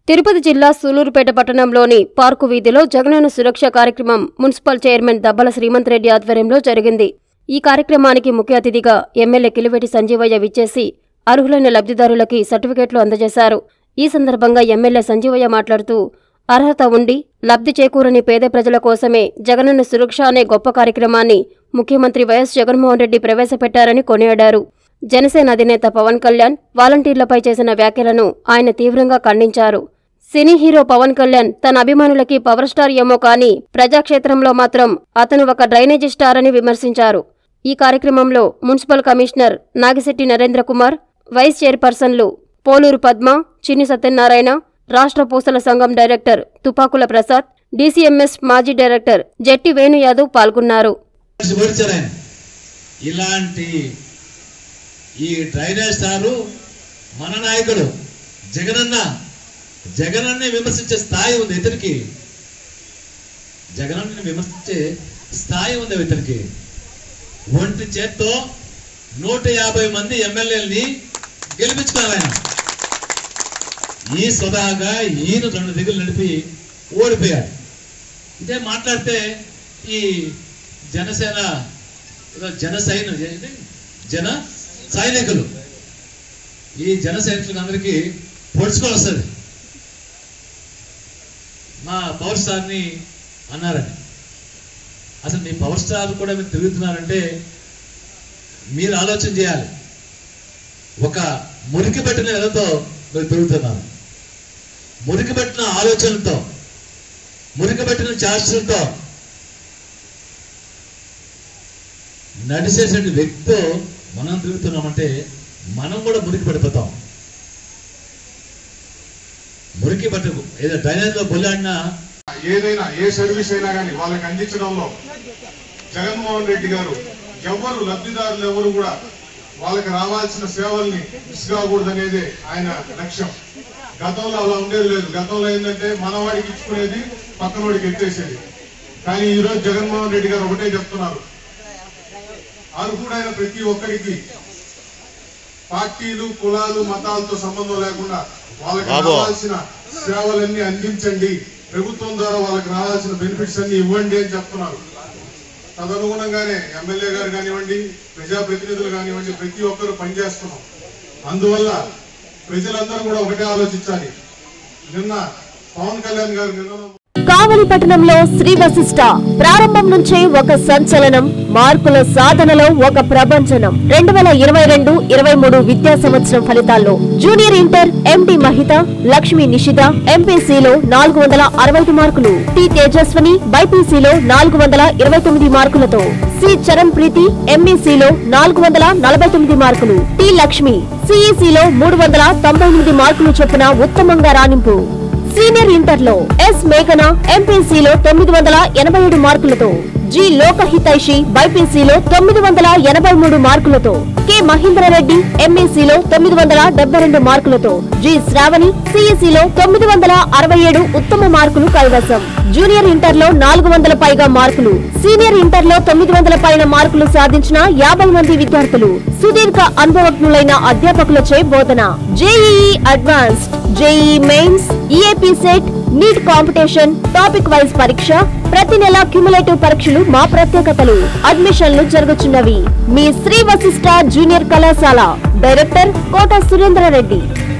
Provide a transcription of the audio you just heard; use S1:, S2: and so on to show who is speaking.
S1: తిరుపతి జిల్లా సూలూరుపేట పట్టణంలోని పార్కు వీధిలో జగనన్న సురక్ష కార్యక్రమం మున్సిపల్ చైర్మన్ దబ్బల శ్రీమంత్ రెడ్డి ఆధ్వర్యంలో జరిగింది ఈ కార్యక్రమానికి ముఖ్య అతిథిగా ఎమ్మెల్యే కిలివేటి సంజీవయ్య విచ్చేసి అర్హులైన లబ్ధిదారులకి సర్టిఫికెట్లు అందజేశారు ఈ సందర్భంగా ఎమ్మెల్యే సంజీవయ్య మాట్లాడుతూ అర్హత ఉండి లబ్ధి చేకూరని పేద ప్రజల కోసమే జగనన్న సురక్ష అనే గొప్ప కార్యక్రమాన్ని ముఖ్యమంత్రి వైఎస్ జగన్మోహన్ రెడ్డి ప్రవేశపెట్టారని కొనియాడారు జనసేన అధినేత పవన్ కళ్యాణ్ వాలంటీర్లపై చేసిన వ్యాఖ్యలను ఆయన తీవ్రంగా ఖండించారు సినీ హీరో పవన్ కళ్యాణ్ తన అభిమానులకి పవర్ స్టార్ ఏమో కానీ ప్రజాక్షేత్రంలో మాత్రం అతను ఒక డ్రైనేజీ స్టార్ అని విమర్శించారు ఈ కార్యక్రమంలో municipal commissioner Nagisetti Narendra Kumar vice చైర్పర్సన్లు పోలూరు పద్మ చిన్ని సత్యనారాయణ రాష్ట్ర పూసల సంఘం డైరెక్టర్ తుపాకుల ప్రసాద్ డీసీఎంఎస్ మాజీ డైరెక్టర్ జెట్టి వేణు యాదవ్ పాల్గొన్నారు
S2: విమర్శించారు ఆయన ఇలాంటి ఈ డ్రైనేజ్ స్టారు మన నాయకుడు జగనన్న జగనన్నే విమర్శించే స్థాయి ఉంది ఇతనికి జగనన్నని విమర్శించే స్థాయి ఉంది ఇతనికి ఒంటి చేత్తో నూట యాభై మంది ఎమ్మెల్యేలని గెలిపించుకున్నారు ఆయన ఈ స్వతహాగా ఈయన రెండు దిగులు నడిపి ఓడిపోయాడు ఇదే మాట్లాడితే ఈ జనసేన ఏదో జన సైన ఏంటి? జన సైనికులు ఈ జన సైనికులకు అందరికీ పొడుచుకొని వస్తుంది మా పవర్ స్టార్ని అన్నారని అసలు మీ పవర్ స్టార్ కూడా మీరు తిరుగుతున్నారంటే మీరు ఆలోచన చేయాలి ఒక మురికి పెట్టిన నెలతో మీరు తిరుగుతున్నారు మురికి పెట్టిన ఆలోచనలతో మురికి పెట్టిన చేష్టలతో నడిచేసిన వ్యక్తితో మనం తిరుగుతున్నామంటే మనం కూడా మురికి పడిపోతాం మురికి పట్టు ఏదో డ్రైనేజ్ లో బొల్లాడినా
S3: ఏదైనా ఏ సర్వీస్ అయినా కానీ వాళ్ళకి అందించడంలో జగన్మోహన్ రెడ్డి గారు ఎవరు లబ్ధిదారులు ఎవరు కూడా వాళ్ళకి రావాల్సిన సేవల్ని మిస్ కాకూడదనేదే ఆయన లక్ష్యం గతంలో అలా ఉండేది లేదు గతంలో ఏంటంటే మనవాడికి ఇచ్చుకునేది పక్కనవాడికి ఎత్తేసేది కానీ ఈ రోజు జగన్మోహన్ రెడ్డి గారు ఒకటే చెప్తున్నారు అర్హుడైన ప్రతి ఒక్కరికి పార్టీలు కులాలు మతాలతో సంబంధం లేకుండా వాళ్ళకి రావాల్సిన సేవలన్నీ అందించండి ప్రభుత్వం ద్వారా వాళ్ళకి రావాల్సిన బెనిఫిట్స్ అన్ని ఇవ్వండి అని చెప్తున్నారు తదనుగుణంగానే ఎమ్మెల్యే గారు కానివ్వండి ప్రజాప్రతినిధులు కానివ్వండి ప్రతి ఒక్కరు పనిచేస్తున్నాం అందువల్ల ప్రజలందరూ కూడా ఒకటే ఆలోచించాలి నిన్న పవన్ కళ్యాణ్ గారు నిన్న
S4: కావలి పట్టణంలో శ్రీ వశిష్ట ప్రారంభం నుంచే ఒక సంచలనం మార్కుల సాధనలో ఒక ప్రభంజనం రెండు వేల ఇరవై రెండు ఇరవై మూడు విద్యా సంవత్సరం ఫలితాల్లో junior inter MD Mahitha Lakshmi Nishitha ఎంపీసీలో నాలుగు వందల అరవై ఐదు మార్కులు టి తేజస్వని బైపీసీలో నాలుగు వందల ఇరవై తొమ్మిది మార్కులతో సి చరణ్ ప్రీతి ఎంఈసీలో నాలుగు వందల నలభై తొమ్మిది మార్కులు టి లక్ష్మి సిఈసీలో మూడు వందల తొంభై ఎనిమిది మార్కులు చొప్పున ఉత్తమంగా రాణింపు సీనియర్ ఇంటర్ లో ఎస్ మేఘన ఎంపీసీలో తొమ్మిది వందల ఎనభై ఏడు మార్కులతో జి లోకహితైషి బైపీసీలో తొమ్మిది వందల ఎనభై మూడు మార్కులతో కె మహేంద్రారెడ్డి ఎంఈసీలో తొమ్మిది వందల డెబ్బై రెండు మార్కులతో జి శ్రావణి సిఈసీలో తొమ్మిది వందల అరవై ఏడు ఉత్తమ మార్కులు కైవసం జూనియర్ ఇంటర్ లో నాలుగు వందల పైగా మార్కులు సీనియర్ ఇంటర్ లో తొమ్మిది వందల పైన మార్కులు సాధించిన యాభై మంది విద్యార్థులు సుదీర్ఘ అనుభవజ్ఞులైన అధ్యాపకులచే బోధన JEE advanced JEE mains EAP CET NEET competition topic wise పరీక్ష ప్రతి నెల క్యుములేటివ్ పరీక్షలు మా ప్రత్యేకతలు అడ్మిషన్లు జరుగుతున్నవి మీ శ్రీ వశిష్ట జూనియర్ కళాశాల డైరెక్టర్ కోట సురేంద్రారెడ్డి